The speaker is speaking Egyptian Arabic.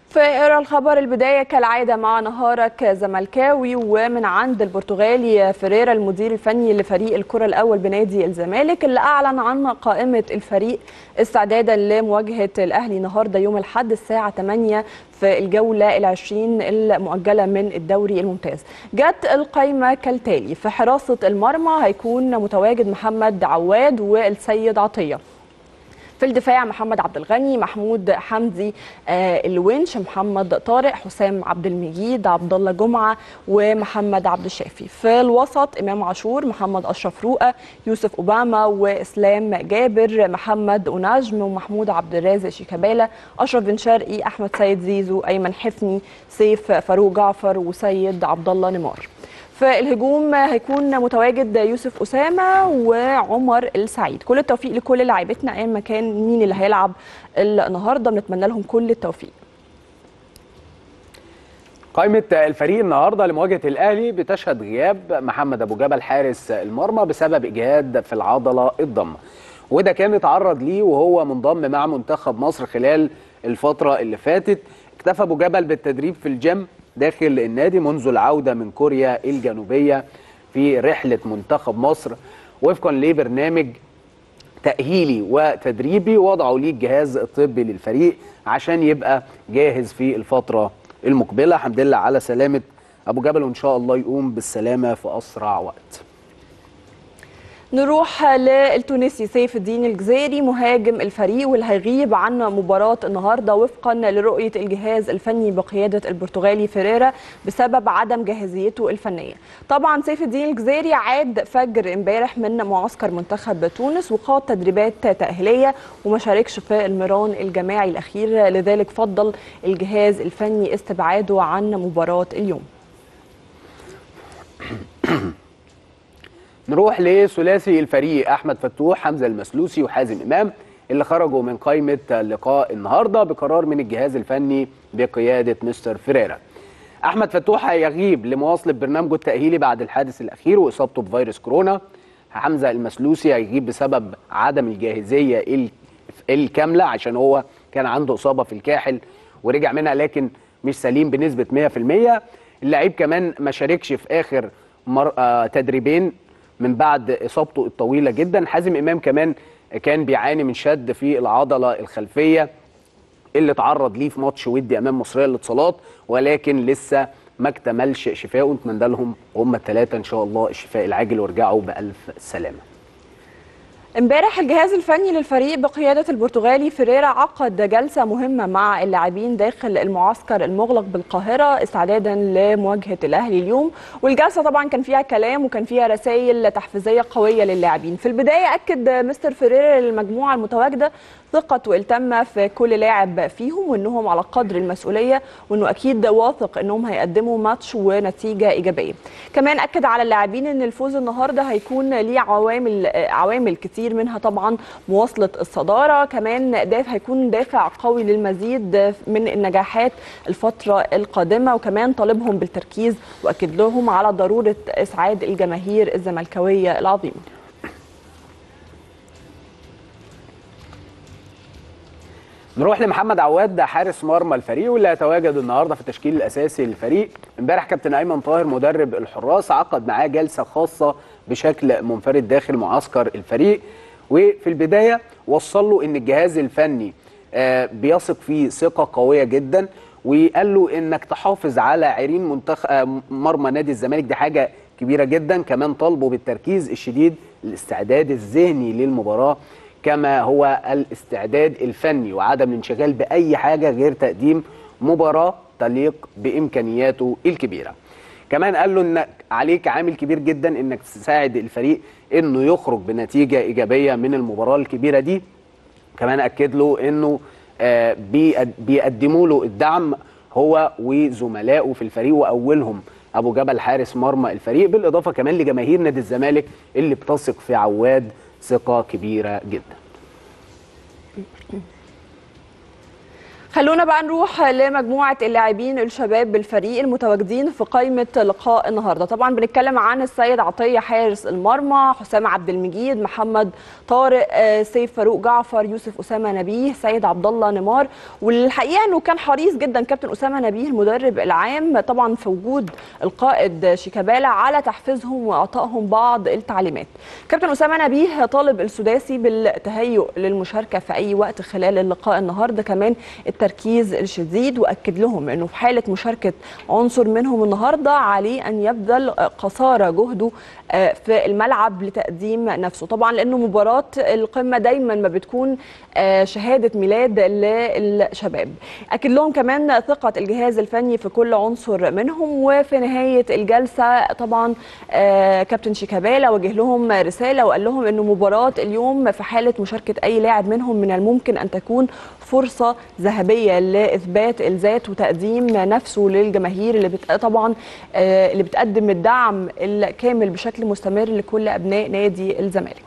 في الخبر البداية كالعادة مع نهارك زملكاوي ومن عند البرتغالي فريرا المدير الفني لفريق الكرة الأول بنادي الزمالك اللي أعلن عن قائمة الفريق استعدادا لمواجهة الأهلي النهاردة يوم الأحد الساعة 8 في الجولة العشرين المؤجلة من الدوري الممتاز جت القائمة كالتالي في حراسة المرمى هيكون متواجد محمد عواد والسيد عطية في الدفاع محمد عبد الغني محمود حمدي آه الونش محمد طارق حسام عبد المجيد عبد الله جمعه ومحمد عبد الشافي في الوسط امام عاشور محمد اشرف رؤى يوسف اوباما واسلام جابر محمد ونجم ومحمود عبد الرازق شيكابالا اشرف بن شرقي احمد سيد زيزو ايمن حفني سيف فاروق جعفر وسيد عبد الله نيمار في الهجوم هيكون متواجد يوسف اسامه وعمر السعيد كل التوفيق لكل لاعبتنا ايا ما كان مين اللي هيلعب النهارده بنتمنى لهم كل التوفيق قائمة الفريق النهارده لمواجهة الأهلي بتشهد غياب محمد أبو جبل حارس المرمى بسبب إجهاد في العضلة الضمة وده كان اتعرض ليه وهو منضم مع منتخب مصر خلال الفترة اللي فاتت اكتفى أبو جبل بالتدريب في الجيم داخل النادي منذ العودة من كوريا الجنوبية في رحلة منتخب مصر وفقا لبرنامج تأهيلي وتدريبي وضعوا ليه الجهاز الطبي للفريق عشان يبقى جاهز في الفترة المقبلة الحمد لله على سلامة أبو جبل وإن شاء الله يقوم بالسلامة في أسرع وقت نروح للتونسي سيف الدين الجزيري مهاجم الفريق واللي هيغيب عن مباراة النهارده وفقا لرؤية الجهاز الفني بقيادة البرتغالي فيريرا بسبب عدم جاهزيته الفنية. طبعا سيف الدين الجزيري عاد فجر امبارح من معسكر منتخب تونس وخاض تدريبات تأهيلية وما شاركش في المران الجماعي الأخير لذلك فضل الجهاز الفني استبعاده عن مباراة اليوم. نروح لثلاثي الفريق احمد فتوح حمزه المسلوسي وحازم امام اللي خرجوا من قائمه لقاء النهارده بقرار من الجهاز الفني بقياده مستر فيريرا احمد فتوح هيغيب لمواصله برنامجه التاهيلي بعد الحادث الاخير واصابته بفيروس كورونا حمزه المسلوسي هيغيب بسبب عدم الجاهزيه الكامله عشان هو كان عنده اصابه في الكاحل ورجع منها لكن مش سليم بنسبه 100% اللعيب كمان ما شاركش في اخر مر... آه تدريبين من بعد اصابته الطويله جدا حازم امام كمان كان بيعاني من شد في العضله الخلفيه اللي تعرض ليه في ماتش ودي امام مصريه للاتصالات ولكن لسه ما اكتملش شفائه نتمنى لهم هم الثلاثه ان شاء الله الشفاء العاجل ويرجعوا بالف سلامه امبارح الجهاز الفني للفريق بقيادة البرتغالي فيريرا عقد جلسة مهمة مع اللاعبين داخل المعسكر المغلق بالقاهرة استعدادا لمواجهة الأهلي اليوم والجلسة طبعا كان فيها كلام وكان فيها رسائل تحفيزية قوية للاعبين في البداية أكد مستر فيريرا للمجموعة المتواجدة ثقة والتامة في كل لاعب فيهم وانهم على قدر المسؤولية وانه اكيد واثق انهم هيقدموا ماتش ونتيجة ايجابية. كمان اكد على اللاعبين ان الفوز النهارده هيكون ليه عوامل عوامل كتير منها طبعا مواصلة الصدارة، كمان دافع هيكون دافع قوي للمزيد من النجاحات الفترة القادمة وكمان طالبهم بالتركيز واكد لهم على ضرورة اسعاد الجماهير الزملكاوية العظيمة. نروح لمحمد عواد ده حارس مرمى الفريق واللي هيتواجد النهارده في التشكيل الاساسي للفريق امبارح كابتن ايمن طاهر مدرب الحراس عقد معاه جلسه خاصه بشكل منفرد داخل معسكر الفريق وفي البدايه وصل له ان الجهاز الفني بيثق فيه ثقه قويه جدا وقال له انك تحافظ على عيرين منتخب مرمى نادي الزمالك دي حاجه كبيره جدا كمان طالبه بالتركيز الشديد الاستعداد الذهني للمباراه كما هو الاستعداد الفني وعدم الانشغال باي حاجه غير تقديم مباراه تليق بامكانياته الكبيره. كمان قال له انك عليك عامل كبير جدا انك تساعد الفريق انه يخرج بنتيجه ايجابيه من المباراه الكبيره دي. كمان اكد له انه آه بيقدموا له الدعم هو وزملائه في الفريق واولهم ابو جبل حارس مرمى الفريق بالاضافه كمان لجماهير نادي الزمالك اللي بتثق في عواد ثقة كبيرة جدا خلونا بقى نروح لمجموعة اللاعبين الشباب بالفريق المتواجدين في قائمة لقاء النهاردة طبعا بنتكلم عن السيد عطية حارس المرمى حسام عبد المجيد محمد طارق آه، سيف فاروق جعفر يوسف أسامة نبيه سيد عبد الله نيمار والحقيقة أنه كان حريص جدا كابتن أسامة نبيه المدرب العام طبعا في وجود القائد شيكابالا على تحفيزهم وإعطائهم بعض التعليمات كابتن أسامة نبيه طالب السداسي بالتهيؤ للمشاركة في أي وقت خلال اللقاء النهاردة كمان التركيز الشديد واكد لهم انه في حاله مشاركه عنصر منهم النهارده عليه ان يبذل قصارى جهده آه، في الملعب لتقديم نفسه طبعا لانه مباراه القمه دايما ما بتكون آه، شهاده ميلاد للشباب اكد لهم كمان ثقه الجهاز الفني في كل عنصر منهم وفي نهايه الجلسه طبعا آه، كابتن شيكابالا وجه لهم رساله وقال لهم انه مباراه اليوم في حاله مشاركه اي لاعب منهم من الممكن ان تكون فرصه ذهبيه لاثبات الذات وتقديم نفسه للجماهير اللي بت... طبعا آه، اللي بتقدم الدعم الكامل بشكل مستمر لكل ابناء نادي الزمالك